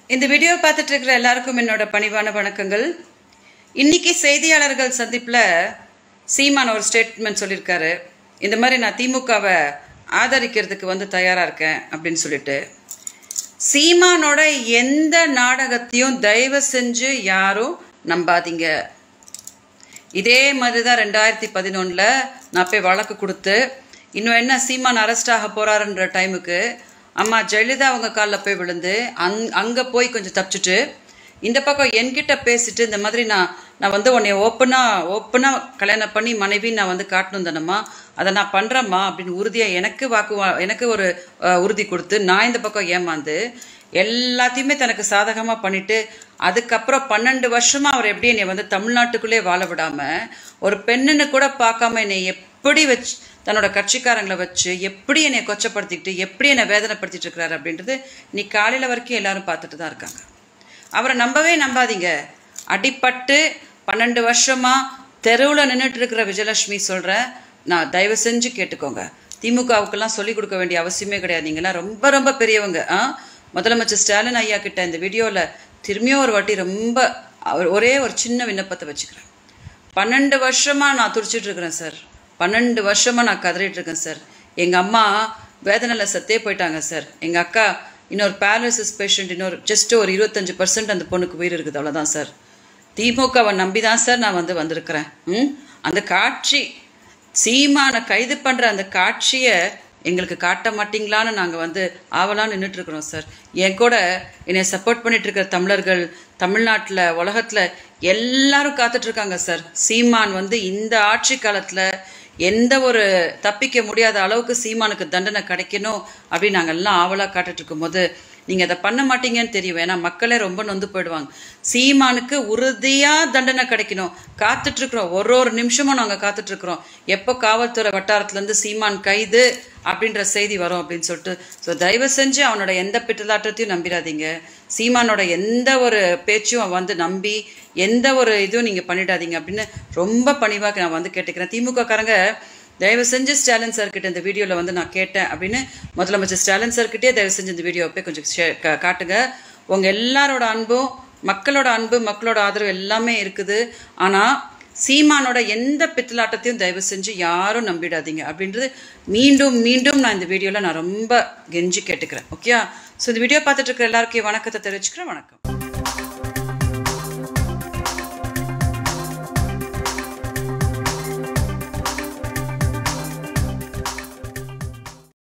இந்த வீடியோ பார்த்துட்டு இருக்கிற எல்லாருக்கும் என்னோட பணிவான வணக்கங்கள் இன்னைக்கு செய்தியாளர்கள் சந்திப்பில் சீமான் ஒரு ஸ்டேட்மெண்ட் சொல்லியிருக்காரு இந்த மாதிரி நான் திமுகவை ஆதரிக்கிறதுக்கு வந்து தயாராக இருக்கேன் அப்படின்னு சொல்லிட்டு சீமானோட எந்த நாடகத்தையும் தயவு செஞ்சு யாரும் நம்பாதீங்க இதே மாதிரி தான் ரெண்டாயிரத்தி பதினொன்றில் நான் போய் வழக்கு கொடுத்து இன்னும் என்ன சீமான் அரெஸ்ட் ஆக போகிறாருன்ற டைமுக்கு அம்மா ஜெயலலிதா அவங்க காலில் போய் விழுந்து அங் அங்கே போய் கொஞ்சம் தப்பிச்சுட்டு இந்த பக்கம் என்கிட்ட பேசிட்டு இந்த மாதிரி நான் நான் வந்து உன்னை ஓப்பனாக ஓப்பனாக கல்யாணம் பண்ணி மனைவி நான் வந்து காட்டணும் தானம்மா அதை நான் பண்ணுறேம்மா அப்படின்னு உறுதியாக எனக்கு வாக்கு வா- எனக்கு ஒரு அஹ், உறுதி கொடுத்து நான் இந்த பக்கம் ஏமாந்து எல்லாத்தையுமே தனக்கு சாதகமாக பண்ணிட்டு அதுக்கப்புறம் பன்னெண்டு வருஷமா அவர் எப்படி என்னை வந்து தமிழ்நாட்டுக்குள்ளே வாழ விடாம ஒரு பெண்ணுன்னு கூட பார்க்காம என்னை எப்படி வச்சு தன்னோட கட்சிக்காரங்களை வச்சு எப்படி என்னை கொச்சப்படுத்திக்கிட்டு எப்படி என்னை வேதனைப்படுத்திட்டு இருக்கிறாரு அப்படின்றது நீ காலையில வரைக்கும் எல்லாரும் பார்த்துட்டு தான் இருக்காங்க அவரை நம்பவே நம்பாதீங்க அடிபட்டு பன்னெண்டு வருஷமா தெருவில் நின்றுட்டு இருக்கிற விஜயலட்சுமி சொல்கிறேன் நான் தயவு செஞ்சு கேட்டுக்கோங்க திமுகவுக்கெல்லாம் சொல்லிக் கொடுக்க வேண்டிய அவசியமே கிடையாது நீங்களாம் ரொம்ப ரொம்ப பெரியவங்க ஆ முதலமைச்சர் ஸ்டாலின் ஐயா கிட்ட இந்த வீடியோவில் திரும்பியும் ஒரு வாட்டி ரொம்ப அவர் ஒரே ஒரு சின்ன விண்ணப்பத்தை வச்சுக்கிறேன் பன்னெண்டு வருஷமா நான் துடிச்சிட்டு இருக்கிறேன் சார் பன்னெண்டு வருஷமா நான் கதறிட்டு இருக்கேன் சார் எங்க அம்மா வேதனையில சத்தே போயிட்டாங்க சார் எங்க அக்கா இன்னொரு பேரலிசிஸ் பேஷண்ட் இன்னொரு ஜஸ்ட் ஒரு இருபத்தஞ்சு பர்சன்ட் அந்த பொண்ணுக்கு உயிர் இருக்குது அவ்வளவுதான் சார் திமுகவை நம்பி தான் சார் நான் வந்து வந்திருக்கிறேன் ம் அந்த காட்சி சீமானை கைது பண்ற அந்த காட்சியை எங்களுக்கு காட்ட மாட்டீங்களான்னு நாங்கள் வந்து ஆவலான்னு நின்றுட்டு இருக்கிறோம் சார் என் கூட என்னை சப்போர்ட் பண்ணிட்டு இருக்கிற தமிழர்கள் தமிழ்நாட்டில் உலகத்தில் எல்லாரும் காத்துட்டு இருக்காங்க சார் சீமான் வந்து இந்த ஆட்சி காலத்தில் எந்த ஒரு தப்பிக்க முடியாத அளவுக்கு சீமானுக்கு தண்டனை கிடைக்கணும் அப்படின்னு நாங்கள் எல்லாம் ஆவலாக காத்துட்டு இருக்கும்போது நீங்கள் அதை பண்ண மாட்டீங்கன்னு தெரியும் ஏன்னா மக்களே ரொம்ப நொந்து போயிடுவாங்க சீமானுக்கு உறுதியாக தண்டனை கிடைக்கணும் காத்துட்டு இருக்கிறோம் ஒரு ஒரு நிமிஷமும் நாங்கள் காத்துட்டு இருக்கிறோம் எப்போ காவல்துறை வட்டாரத்துலேருந்து சீமான் கைது அப்படின்ற செய்தி வரும் அப்படின்னு சொல்லிட்டு ஸோ தயவு செஞ்சு அவனோட எந்த பித்தலாட்டத்தையும் நம்பிடாதீங்க சீமானோட எந்த ஒரு பேச்சும் வந்து நம்பி எந்த ஒரு இதுவும் நீங்கள் பண்ணிடாதீங்க அப்படின்னு ரொம்ப பணிவாக நான் வந்து கேட்டுக்கிறேன் திமுக காரங்க தயவு செஞ்சு ஸ்டாலின் சார் கிட்ட இந்த வீடியோவில் வந்து நான் கேட்டேன் அப்படின்னு முதலமைச்சர் ஸ்டாலின் சார் கிட்டே தயவு செஞ்சு இந்த வீடியோவை போய் கொஞ்சம் share- கா- காட்டுங்க உங்கள் எல்லாரோட அன்பும் மக்களோட அன்பு மக்களோட ஆதரவு எல்லாமே இருக்குது ஆனால் சீமானோட எந்த பித்தலாட்டத்தையும் தயவு செஞ்சு யாரும் நம்பிடாதீங்க அப்படின்றது மீண்டும் மீண்டும் நான் இந்த வீடியோவில் நான் ரொம்ப கெஞ்சி கேட்டுக்கிறேன் ஓகே ஸோ இந்த வீடியோ பார்த்துட்டு இருக்கிற எல்லாருக்கும் வணக்கத்தை தெரிவிச்சுக்கிறேன் வணக்கம்